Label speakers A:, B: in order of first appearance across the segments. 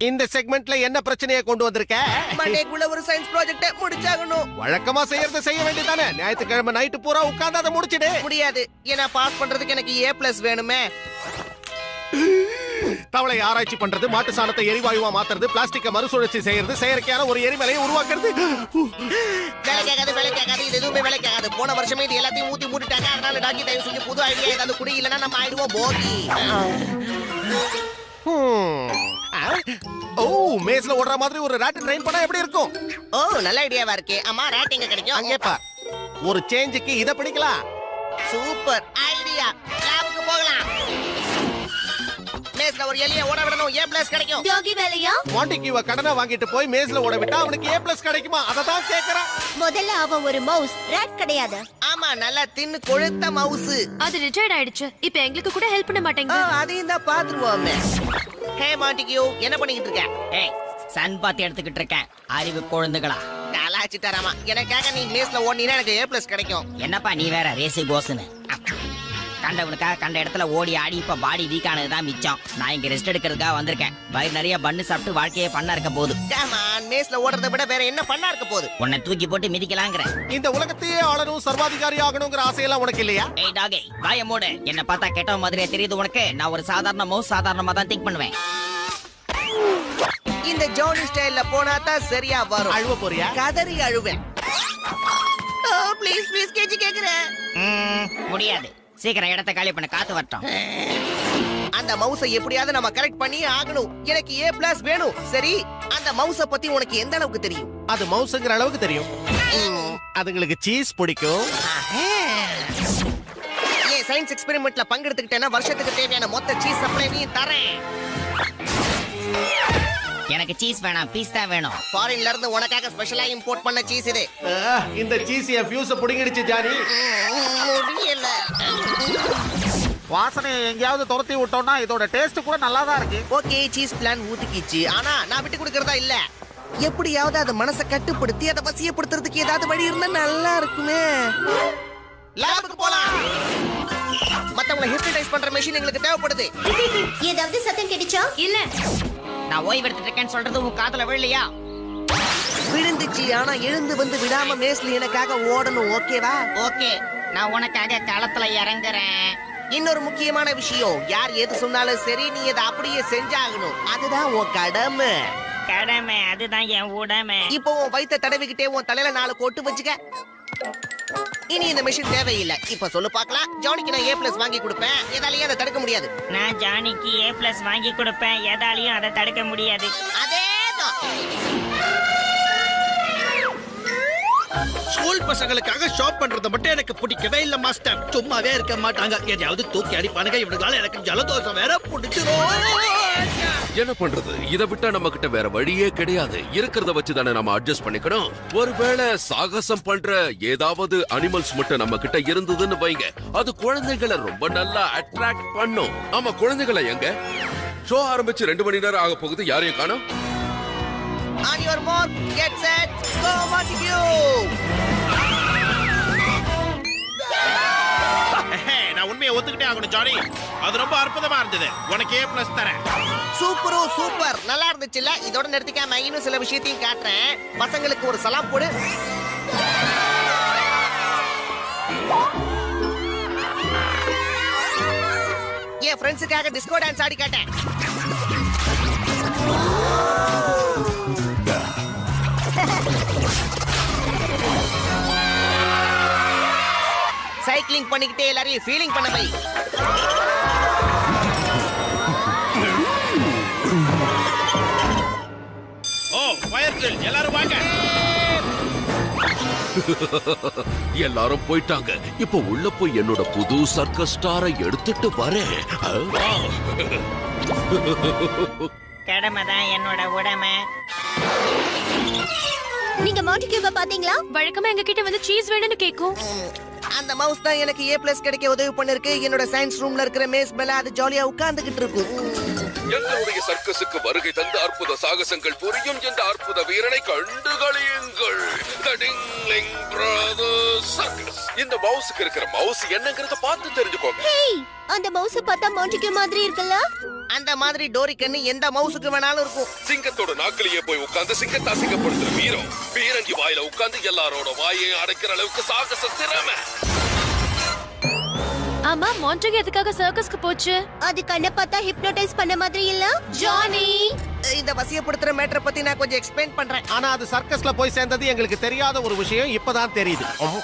A: இந்த செக்மெண்ட்ல என்ன பிரச்சனையை கொண்டு வந்திருக்க
B: மண்டேக்குள்ள ஒரு சயின்ஸ் ப்ராஜெக்ட முடிச்சாகணும்
A: வழக்கமா செய்யறத செய்ய வேண்டியதானே ஞாயிற்றுக்கிழமை நைட்டு பூரா உட்கார்ந்து அதை முடிச்சிடு
B: முடியாது ஏன்னா பாஸ் பண்றதுக்கு எனக்கு ஏ பிளஸ் வேணுமே
A: தவளை ஆராய்ச்சி பண்றது மாட்டு சாணத்தை எரிவாயுவா மாத்துறது பிளாஸ்டிக்க மறுசுழற்சி செய்யறது செயற்கையான ஒரு எரிமலையை உருவாக்குறது
B: வேலை கேட்காது வேலை கேட்காது இது எதுவுமே வேலை கேட்காது போன வருஷமே இது எல்லாத்தையும் ஊத்தி மூடிட்டாங்க அதனால டாக்கி தயவு செஞ்சு புது ஐடியா ஏதாவது குடி இல்லைன்னா நம்ம ஆயிடுவோம் போகி
A: ஹம். ஆ? ஓ மேஸ்ல ஓடுற மாதிரி ஒரு ராட்டு ட்ரெயின் பண்ணா எப்படி இருக்கும்
B: ஓ நல்ல ஐடியாவா இருக்கே அம்மா ரேட் எங்க கிடைக்கும்
A: அங்கே பார் ஒரு சேஞ்சுக்கு இத பிடிக்கலாம்
B: சூப்பர் ஐடியா லேபுக்கு போகலாம் மேஸ்ல ஒரு எலிய ஓட விடணும் ஏ பிளஸ் கிடைக்கும்
C: டாகி வேலையா
A: மாண்டிகியூவ கடனை வாங்கிட்டு போய் மேஸ்ல ஓட விட்டா அவனுக்கு ஏ பிளஸ் கிடைக்குமா அதை தான் கேக்குறான்
C: முதல்ல அவன் ஒரு மவுஸ் ராட் கிடையாது
B: ஆமா நல்லா தின்னு கொழுத்த மவுஸ்
D: அது ரிட்டையர்ட் ஆயிடுச்சு இப்ப எங்களுக்கு கூட ஹெல்ப் பண்ண மாட்டேங்குது
B: அதையும் தான் பாத்துருவோமே ஹே மாண்டிகியூ என்ன பண்ணிக்கிட்டு இருக்க
E: ஏய் சன் பாத்து எடுத்துக்கிட்டு இருக்கேன் அறிவு குழந்தைகளா
B: கலாச்சி தராமா எனக்காக நீ மேஸ்ல ஓடினா எனக்கு ஏ பிளஸ் கிடைக்கும்
E: என்னப்பா நீ வேற ரேசி கோசுன்னு கண்டவனுக்காக கண்ட இடத்துல ஓடி ஆடி இப்ப பாடி வீக் ஆனதுதான் மிச்சம் நான் இங்க ரெஸ்ட் எடுக்கிறதுக்காக வந்திருக்கேன் வயிறு நிறைய பண்ணு சாப்பிட்டு வாழ்க்கையே பண்ணா இருக்க போகுது
B: கேமான் மேஸ்ல ஓடுறதை விட வேற என்ன பண்ணா இருக்க போகுது
E: உன்னை தூக்கி போட்டு மிதிக்கலாங்கிற
A: இந்த உலகத்தையே ஆளணும் சர்வாதிகாரி ஆகணுங்கிற ஆசையெல்லாம் உனக்கு இல்லையா
E: ஏய் டாகே வாய மூடு என்ன பார்த்தா கெட்ட மாதிரியே தெரியுது உனக்கு நான் ஒரு சாதாரண மவுஸ் சாதாரணமா தான் திங்க் பண்ணுவேன்
B: இந்த ஜோனி ஸ்டைல்ல போனா தான் சரியா வரும்
A: அழுவ போறியா
B: கதறி அழுவேன் ப்ளீஸ் ப்ளீஸ் கேஜி கேக்குறேன்
E: ம், முடியாது சீக்கிரம் இடத்த காலி பண்ண காத்து வரட்டும்
B: அந்த மவுஸை எப்படியாவது நம்ம கரெக்ட் பண்ணி ஆகணும் எனக்கு ஏ பிளஸ் வேணும் சரி அந்த மவுஸ பத்தி உனக்கு எந்த அளவுக்கு தெரியும்
A: அது மவுசுங்கிற அளவுக்கு தெரியும் அதுங்களுக்கு சீஸ் பிடிக்கும்
B: ஏன் சயின்ஸ் எக்ஸ்பெரிமெண்ட்ல பங்கெடுத்துக்கிட்டேன்னா வருஷத்துக்கு தேவையான மொத்த சீஸ் சப்ளைவையும் தரேன்
E: எனக்கு சீஸ் வேணாம் பீஸ் தான் வேணும்
B: ஃபாரின்ல இருந்து உனக்காக ஸ்பெஷலா இம்போர்ட் பண்ண சீஸ் இது
A: ஆ, இந்த சீஸ் என் ஃபியூஸ புடிங்கிடுச்சு ஜானி
B: முடியல
F: வாசனையை எங்கேயாவது துரத்தி விட்டோம்னா இதோட டேஸ்ட் கூட நல்லா தான் இருக்கு
B: ஓகே சீஸ் பிளான் ஊத்திக்கிச்சு ஆனா நான் விட்டு கொடுக்கறதா இல்ல எப்படியாவது அது மனசை கட்டுப்படுத்தி அதை வசியப்படுத்துறதுக்கு ஏதாவது வழி இருந்தா நல்லா இருக்குமே லேபுக்கு போலாம் மத்தவங்களை ஹிஸ்டடைஸ் பண்ற மெஷின் எங்களுக்கு தேவைப்படுது
C: ஏதாவது சத்தம் கிடைச்சா
D: இல்ல
E: நான் ஓய்வு எடுத்துட்டு இருக்கேன்னு சொல்றது உன் காதுல விழலையா
B: விழுந்துச்சு ஆனா எழுந்து வந்து விடாம மேஸ்ல எனக்காக ஓடணும் ஓகேவா
E: ஓகே நான் உனக்காக களத்துல இறங்குறேன்
B: இன்னொரு முக்கியமான விஷயம் யார் எது சொன்னாலும் சரி நீ அதை அப்படியே செஞ்சாகணும் அதுதான் உன் கடமை
E: கடமை அதுதான் என் உடமை
B: இப்போ உன் வயித்த தடவிக்கிட்டே உன் தலையில நாலு கொட்டு வச்சுக்க இனி இந்த மிஷின் தேவையில்லை இப்ப சொல்லு பார்க்கலாம் ஜானிக்கு நான் ஏ பிளஸ் வாங்கி கொடுப்பேன் எதாலையும் அதை தடுக்க முடியாது
E: நான் ஜானிக்கு ஏ பிளஸ் வாங்கி கொடுப்பேன் எதாலையும் அதை தடுக்க முடியாது
B: அதேதான்
G: ஸ்கூல் பசங்களுக்காக ஷாப் பண்றத மட்டும் எனக்கு பிடிக்கவே இல்ல மாஸ்டர் சும்மாவே இருக்க மாட்டாங்க எதையாவது தூக்கி அடிப்பானுங்க இவனுங்களால எனக்கு ஜலதோஷம் வேற பிடிச்சிரும்
H: என்ன பண்றது இத விட்டா நம்ம கிட்ட வேற வழியே கிடையாது இருக்கிறத வச்சு தானே நம்ம அட்ஜஸ்ட் பண்ணிக்கணும் ஒருவேளை சாகசம் பண்ற ஏதாவது அனிமல்ஸ் மட்டும் நம்ம கிட்ட இருந்ததுன்னு வைங்க அது குழந்தைகளை ரொம்ப நல்லா அட்ராக்ட் பண்ணும் ஆமா குழந்தைகளை எங்க ஷோ ஆரம்பிச்சு ரெண்டு மணி நேரம் ஆக போகுது யாரையும் காணோம்
B: on your mark get set go மாட்டிக்யூ
G: நான் உண்மையை ஒத்துக்கிட்டே ஆகணும் ஜானி அது ரொம்ப அற்புதமா இருந்தது உனக்கு ஏ பிளஸ் தரேன்
B: சூப்பரோ சூப்பர் நல்லா இருந்துச்சுல்ல இதோட நிறுத்திக்காம இன்னும் சில விஷயத்தையும் காட்டுறேன் பசங்களுக்கு ஒரு சலாம் போடு என் ஃப்ரெண்ட்ஸுக்காக டிஸ்கோ டான்ஸ் ஆடி காட்டேன் சைக்கிளிங் பண்ணிக்கிட்டே எல்லாரையும் ஃபீலிங் பண்ண வை
G: ஓ ஃபயர் ட்ரில் எல்லாரும் வாங்க
H: எல்லாரும் போயிட்டாங்க இப்போ உள்ள போய் என்னோட புது சர்க்கஸ் ஸ்டாரை எடுத்துட்டு வரேன் ஆ?
E: கடமை தான் என்னோட உடமை
C: நீங்க மாட்டிக்யூப பாத்தீங்களா
D: வழக்கமா எங்க கிட்ட வந்து சீஸ் வேணும்னு கேக்கும்
B: அந்த மவுஸ் தான் எனக்கு ஏ பிளஸ் கிடைக்க உதவி பண்ணிருக்கு என்னோட சயின்ஸ் ரூம்ல இருக்கிற மேஸ் மேல அது ஜாலியா உட்கார்ந்துகிட்டு இருக்கும்
H: எங்களுடைய சர்க்கஸுக்கு வருகை தந்த அற்புத சாகசங்கள் புரியும் என்ற அற்புத வீரனை கண்டுகளியுங்கள் The Dingling Brothers Circus. இந்த மவுஸுக்கு இருக்கிற மவுஸ் என்னங்கறத பார்த்து தெரிஞ்சுக்கோங்க
C: ஹேய் அந்த மவுஸ் பார்த்தா மாண்டிக்யூ மாதிரி இருக்குல்ல
B: அந்த மாதிரி டோரி கண்ணு எந்த மவுஸுக்கு வேணாலும் இருக்கும்
H: சிங்கத்தோட நாக்கிலேயே போய் உட்கார்ந்து சிங்கத்தை அசிங்கப்படுத்துற வீரம் பீரங்கி வாயில உட்கார்ந்து எல்லாரோட வாயையும் அடைக்கிற அளவுக்கு சாகச திறமை
D: ஆமா மாண்டகி எதுக்காக சர்க்கஸ்க்கு போச்சு
C: அது கண்ணை பார்த்தா ஹிப்னோடைஸ் பண்ண மாதிரி இல்ல ஜானி
B: இந்த வசியப்படுத்துற மேட்டரை பத்தி நான் கொஞ்சம் எக்ஸ்பிளைன் பண்றேன்
A: ஆனா அது சர்க்கஸ்ல போய் சேர்ந்தது எங்களுக்கு தெரியாத ஒரு விஷயம் இப்பதான் தெரியுது உம்.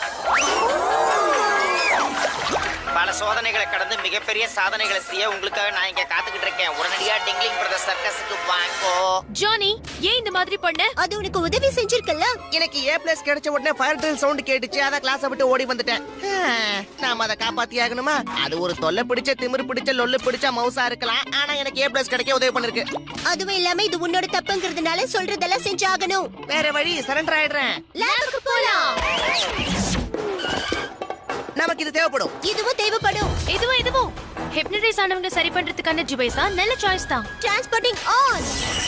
E: பல சோதனைகளை கடந்து மிகப்பெரிய சாதனைகளை செய்ய உங்களுக்காக நான் இங்க காத்துக்கிட்டு இருக்கேன் உடனடியா டிங்லிங் பிரதர் சர்க்கஸுக்கு வாங்கோ
D: ஜானி ஏன் இந்த மாதிரி பண்ண
C: அது உனக்கு உதவி செஞ்சிருக்கல
B: எனக்கு ஏ பிளஸ் கிடைச்ச உடனே ஃபயர் ட்ரில் சவுண்ட் கேட்டுச்சு அதான் கிளாஸை விட்டு ஓடி வந்துட்டேன் நாம அதை காப்பாத்தி ஆகணுமா அது ஒரு தொல்லை பிடிச்ச திமிரு பிடிச்ச லொல்லு பிடிச்ச மவுசா இருக்கலாம் ஆனா எனக்கு ஏ பிளஸ் கிடைக்க உதவி பண்ணிருக்கு
C: அதுவும் இல்லாம இது உன்னோட தப்புங்கிறதுனால சொல்றதெல்லாம் செஞ்சாகணும்
B: வேற வழி சரண்டர் ஆயிடுறேன்
C: லேபுக்கு போலாம்
B: நமக்கு இது தேவைப்படும்
C: இதுவும் தேவைப்படும்
D: இதுவும் இதுவும் ஹிப்னடைஸ் ஆனவங்க சரி பண்றதுக்கான ஜுபைஸா நல்ல சாய்ஸ் தான்
C: டிரான்ஸ்போர்ட்டிங் ஆன்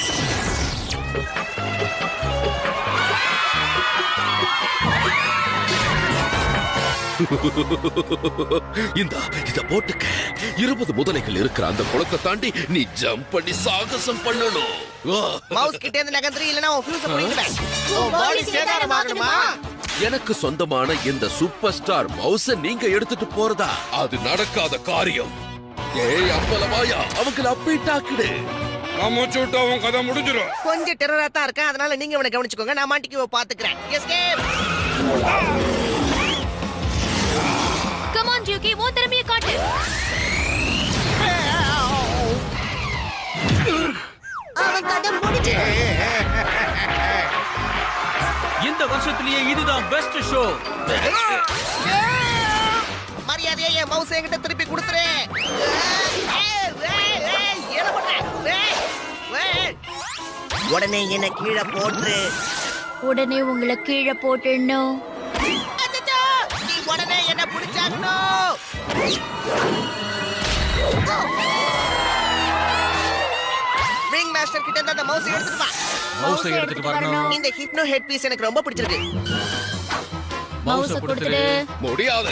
H: இந்த இத போட்டுக்க இருபது முதலைகள் இருக்கிற அந்த குளத்தை தாண்டி நீ ஜம்ப் பண்ணி சாகசம் பண்ணணும் ஆ.
B: மவுஸ் கிட்ட இருந்து நகர்ந்துரு இல்லனா உன் ஃபியூஸ் பண்ணிடுவேன்
A: உன் body சேதாரமாகணுமா?
H: எனக்கு சொந்தமான இந்த சூப்பர் ஸ்டார் மவுஸ நீங்க எடுத்துட்டு போறதா அது நடக்காத காரியம் ஏய் அப்பலவாயா அவங்கள அப்பீட் ஆக்கிடு
I: அமுச்சுட்டு அவன் கதை முடிஞ்சிடும்
B: கொஞ்சம் டெரரா தான் இருக்கேன் அதனால நீங்க இவனை கவனிச்சுக்கோங்க நான் மாட்டிக்கு பாத்துக்கிறேன் எஸ்கேப்
D: கமான் ஜியோகி உன் திறமைய காட்டு
C: அவன் கதை முடிஞ்சது
J: இந்த வருஷத்திலேயே இதுதான் பெஸ்ட் ஷோ
B: மரியாதையா என் மவுஸ் என்கிட்ட திருப்பி கொடுத்துரு ஏய், ஏய், ஏய், என்ன பண்ற? ஏய், ஏய். உடனே என்ன கீழே போட்டுரு
C: உடனே உங்களை கீழே போட்டுடணும்
B: அச்சச்சோ! நீ உடனே என்ன பிடிச்சாகணும் ரிங் மாஸ்டர் கிட்ட இருந்து அந்த மவுஸ் எடுத்துட்டு வா
J: மவுஸை எடுத்துட்டு வரணும்
B: இந்த ஹிப்னோ ஹெட் பீஸ் எனக்கு ரொம்ப பிடிச்சிருக்கு
J: மவுஸை கொடுத்துடு
H: முடியாது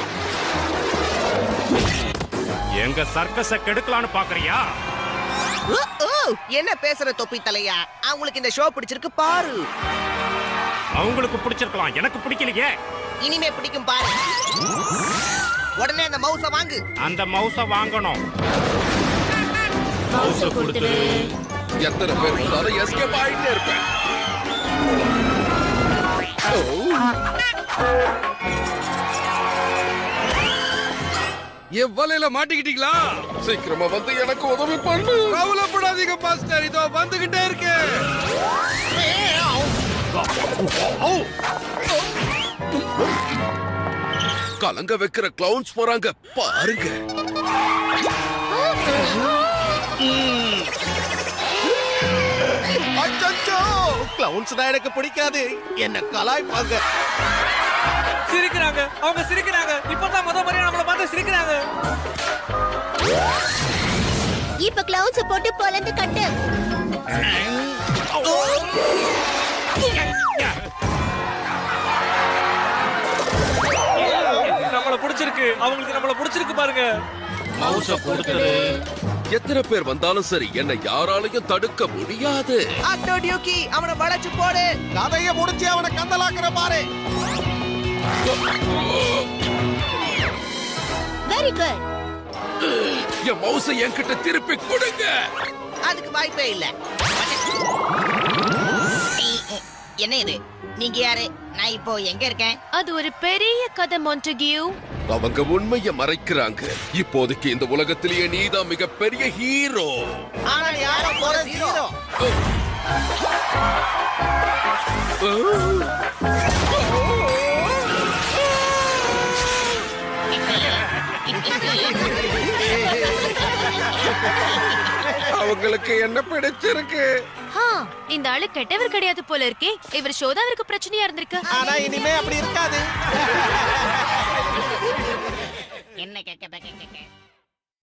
I: எங்க சர்க்கஸ கெடுக்கலான்னு பாக்குறியா
B: ஊ, ஊ, என்ன பேசுற தொப்பி தலையா அவங்களுக்கு இந்த ஷோ பிடிச்சிருக்கு பாரு
I: அவங்களுக்கு பிடிச்சிருக்கலாம் எனக்கு பிடிக்கலையே
B: இனிமே பிடிக்கும் பாரு உடனே அந்த மவுஸ வாங்கு
I: அந்த மவுஸ வாங்கணும்
J: மவுஸை கொடுத்துடு
H: எத்தனை பேர் இருந்தாலும் எஸ்கேப் ஆயிட்டே இருப்பேன்
I: என் வலையில மாட்டிக்கிட்டீங்களா
H: சீக்கிரமா வந்து எனக்கு உதவி பண்ணு
I: கவலைப்படாதீங்க மாஸ்டர் இதோ வந்துகிட்டே இருக்கு
H: கலங்க வைக்கிற கிளவுன்ஸ் போறாங்க பாருங்க
A: அச்சச்சோ கிளவுன்ஸ் தான் எனக்கு பிடிக்காது என்ன கலாய்ப்பாங்க
J: சிரிக்கிறாங்க அவங்க சிரிக்கிறாங்க இப்பதான் முத முறையா நம்மள பார்த்து சிரிக்கிறாங்க
C: இப்ப கிளவுட்ஸ் போட்டு பொலந்து கட்டு
J: நம்மள பிடிச்சிருக்கு அவங்களுக்கு நம்மள பிடிச்சிருக்கு பாருங்க மவுஸை கொடுத்துடு
H: எத்தனை பேர் வந்தாலும் சரி என்னை யாராலையும் தடுக்க முடியாது
B: அட்டோ டியூக்கி அவனை வளைச்சு போடு
A: கதைய முடிச்சு அவனை கந்தலாக்குற பாரு
C: வெரி குட்
H: என் மவுசை என்கிட்ட திருப்பி கொடுங்க
B: அதுக்கு வாய்ப்பே இல்ல
E: என்ன இது நீங்க யாரு நான் இப்போ எங்க இருக்கேன்
D: அது ஒரு பெரிய கதை மொண்டகியூ
H: அவங்க உண்மையை மறைக்கிறாங்க இப்போதைக்கு இந்த உலகத்திலேயே நீதான் மிகப்பெரிய ஹீரோ
B: ஆனா யாரும் போற ஹீரோ
H: அவங்களுக்கு என்ன பிடிச்சிருக்கு
D: ஹா இந்த ஆளு கெட்டவர் கிடையாது போல இருக்கே இவர் ஷோதாவிற்கு பிரச்சனையா இருந்திருக்கு
A: ஆனா இனிமே அப்படி இருக்காது
E: என்ன கேட்க கேட்க